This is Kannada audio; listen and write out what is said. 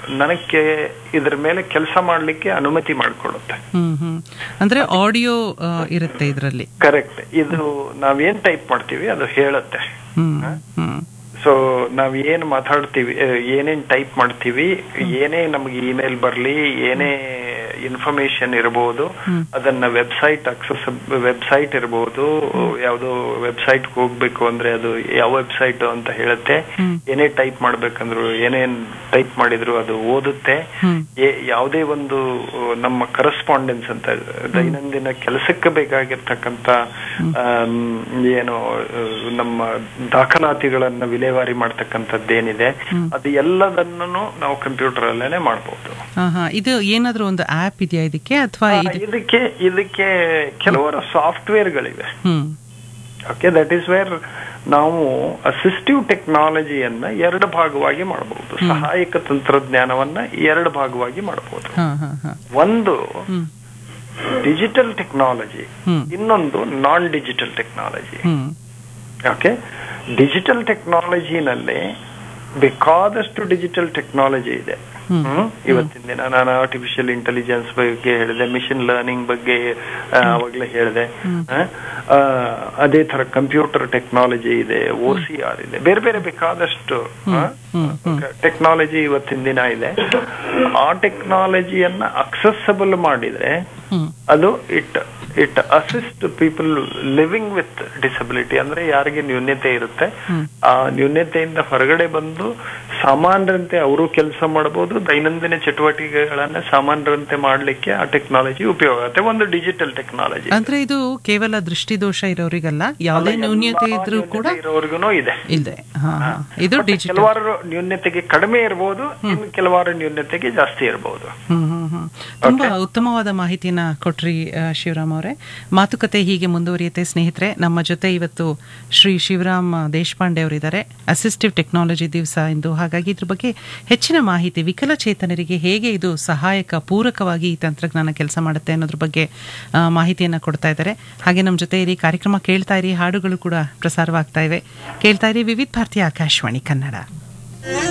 ನನಗೆ ಇದ್ರ ಮೇಲೆ ಕೆಲಸ ಮಾಡ್ಲಿಕ್ಕೆ ಅನುಮತಿ ಮಾಡಿಕೊಡುತ್ತೆ ಹ್ಮ್ ಹ್ಮ್ ಅಂದ್ರೆ ಆಡಿಯೋ ಇರುತ್ತೆ ಇದರಲ್ಲಿ ಕರೆಕ್ಟ್ ಇದು ನಾವೇನ್ ಟೈಪ್ ಮಾಡ್ತೀವಿ ಅದು ಹೇಳುತ್ತೆ ಹ್ಮ್ ಹ್ಮ್ ಸೊ ನಾವ್ ಏನ್ ಮಾತಾಡ್ತೀವಿ ಆ, ಏನೇನ್ ಟೈಪ್ ಮಾಡ್ತೀವಿ ಏನೇ ನಮ್ಗೆ ಇಮೇಲ್ ಬರ್ಲಿ ಏನೇ ಇನ್ಫಾರ್ಮೇಶನ್ ಇರಬಹುದು ಅದನ್ನ ವೆಬ್ಸೈಟ್ ಅಕ್ಸಸ್ ವೆಬ್ಸೈಟ್ ಇರಬಹುದು ಯಾವ್ದೋ ವೆಬ್ಸೈಟ್ ಹೋಗ್ಬೇಕು ಅಂದ್ರೆ ಅದು ಯಾವ ವೆಬ್ಸೈಟ್ ಅಂತ ಹೇಳುತ್ತೆ ಏನೇ ಟೈಪ್ ಮಾಡ್ಬೇಕಂದ್ರು ಏನೇನ್ ಟೈಪ್ ಮಾಡಿದ್ರು ಅದು ಓದುತ್ತೆ ಏ- ಯಾವುದೇ ಒಂದು ನಮ್ಮ ಕರೆಸ್ಪಾಂಡೆನ್ಸ್ ಅಂತ ದೈನಂದಿನ ಕೆಲಸಕ್ಕೆ ಬೇಕಾಗಿರ್ತಕ್ಕಂತ ಆಮ್, ಏನು ಆ, ನಮ್ಮ ದಾಖಲಾತಿಗಳನ್ನ ವಿಲೇವಾರಿ ಮಾಡ್ತಕ್ಕಂಥದ್ದೇನಿದೆ ಅದು ಎಲ್ಲದನ್ನು ನಾವು ಕಂಪ್ಯೂಟರ್ ಅಲ್ಲೇನೆ ಮಾಡಬಹುದು ಹಾ ಹಾ ಇದು ಏನಾದ್ರೂ ಒಂದು ಆಪ್ ಇದೆಯಾ ಇದಕ್ಕೆ ಅಥವಾ ಇದು ಇದಕ್ಕೆ ಇದಕ್ಕೆ ಕೆಲವರ ಸಾಫ್ಟ್ವೇರ್ಗಳಿವೆ hmm okay that is where ನಾವು ಅಸಿಸ್ಟಿವ್ ಟೆಕ್ನಾಲಜಿಯನ್ನ ಎರಡು ಭಾಗವಾಗಿ ಮಾಡಬಹುದು ಸಹಾಯಕ ತಂತ್ರಜ್ಞಾನವನ್ನ ಎರಡು ಭಾಗವಾಗಿ ಮಾಡಬಹುದು ಹಾ ಹಾ ಹಾ ಒಂದು ಹ್ಮ್ ಡಿಜಿಟಲ್ ಟೆಕ್ನಾಲಜಿ ಹ್ಮ್. ಇನ್ನೊಂದು non digital technology hmm okay digital ಟೆಕ್ನಾಲಜಿನಲ್ಲಿ ಬೇಕಾದಷ್ಟು ಡಿಜಿಟಲ್ ಟೆಕ್ನಾಲಜಿ ಇದೆ ಹ್ಮ್? ಇವತ್ತಿನ ದಿನ ನಾನು ಆರ್ಟಿಫಿಷಿಯಲ್ ಇಂಟೆಲಿಜೆನ್ಸ್ ಬಗ್ಗೆ ಹೇಳಿದೆ ಮಿಷಿನ್ ಲರ್ನಿಂಗ್ ಬಗ್ಗೆ ಆ, ಅವಾಗ್ಲೇ ಹೇಳಿದೆ ಆ, ಆ, ಅದೇ ತರ ಕಂಪ್ಯೂಟರ್ ಟೆಕ್ನಾಲಜಿ ಇದೆ ಓ ಸಿ ಆರ್ ಇದೆ ಬೇರೆ ಬೇರೆ ಬೇಕಾದಷ್ಟು ಟೆಕ್ನಾಲಜಿ ಇವತ್ತಿನ ದಿನ ಇದೆ ಆ ಟೆಕ್ನಾಲಜಿಯನ್ನ ಅಕ್ಸೆಸಬಲ್ ಮಾಡಿದ್ರೆ ಹ್ಮ್ ಅದು it it assist people living with disability ಅಂದ್ರೆ ಯಾರಿಗೆ ನ್ಯೂನ್ಯತೆ ಇರುತ್ತೆ ಆ ನ್ಯೂನ್ಯತೆಯಿಂದ ಹೊರಗಡೆ ಬಂದು ಸಾಮಾನ್ಯರಂತೆ ಅವರು ಕೆಲಸ ಮಾಡಬಹುದು ದೈನಂದಿನ ಚಟುವಟಿಕೆಗಳನ್ನ ಸಾಮಾನ್ಯರಂತೆ ಮಾಡ್ಲಿಕ್ಕೆ ಆ ಟೆಕ್ನಾಲಜಿ ಉಪಯೋಗ ಆಗುತ್ತೆ ಒಂದು ಡಿಜಿಟಲ್ ಟೆಕ್ನಾಲಜಿ ಅಂದ್ರೆ ಇದು ಕೇವಲ ದೃಷ್ಟಿದೋಷ ಇರೋರಿಗಲ್ಲ ಯಾವುದೇ ನ್ಯೂನ್ಯತೆ ಇದ್ರೂ ಕೂಡ ಇರೋರ್ಗುನು ಇದೆ ಇದೆ ಹಾ ಹಾ ಇದು ಮತ್ತೆ ಡಿಜಿಟಲ್ ಕೆಲವಾರು ನ್ಯೂನ್ಯತೆಗೆ ಕಡಿಮೆ ಇರಬಹುದು ಇನ್ನು ಕೆಲವಾರು ನ್ಯೂನ್ಯತೆಗೆ ಜಾಸ್ತಿ ಇರಬಹುದು ಹ್ಮ್ ಹ್ಮ್ ಹ್ಮ್ ತುಂಬಾ ಉತ್ತಮವಾದ ಮಾಹಿತಿಯನ್ನ ಕೊಟ್ರಿ ಆ, ಶಿವರಾಮ್ ಅವರೇ ಮಾತುಕತೆ ಹೀಗೆ ಮುಂದುವರಿಯುತ್ತೆ ಸ್ನೇಹಿತರೆ ನಮ್ಮ ಜೊತೆ ಇವತ್ತು ಶ್ರೀ ಶಿವರಾಮ್ ದೇಶಪಾಂಡೆ ಅವರಿದ್ದಾರೆ ಅಸಿಸ್ಟಿವ್ ಟೆಕ್ನಾಲಜಿ ದಿವಸ ಎಂದು ಹಾಗಾಗಿ ಇದ್ರ ಬಗ್ಗೆ ಹೆಚ್ಚಿನ ಮಾಹಿತಿ ವಿಕಲಚೇತನರಿಗೆ ಹೇಗೆ ಇದು ಸಹಾಯಕ ಪೂರಕವಾಗಿ ಈ ತಂತ್ರಜ್ಞಾನ ಕೆಲಸ ಮಾಡುತ್ತೆ ಅನ್ನೋದ್ರ ಬಗ್ಗೆ ಆ, ಮಾಹಿತಿಯನ್ನ ಕೊಡ್ತಾ ಇದ್ದಾರೆ ಹಾಗೆ ನಮ್ಮ ಜೊತೆ ಇರಿ ಕಾರ್ಯಕ್ರಮ ಕೇಳ್ತಾ ಇರಿ ಹಾಡುಗಳು ಕೂಡ ಪ್ರಸಾರವಾಗ್ತಾ ಇವೆ ಕೇಳ್ತಾ ಇರಿ ವಿವಿಧ ಭಾರತಿ ಆಕಾಶವಾಣಿ ಕನ್ನಡ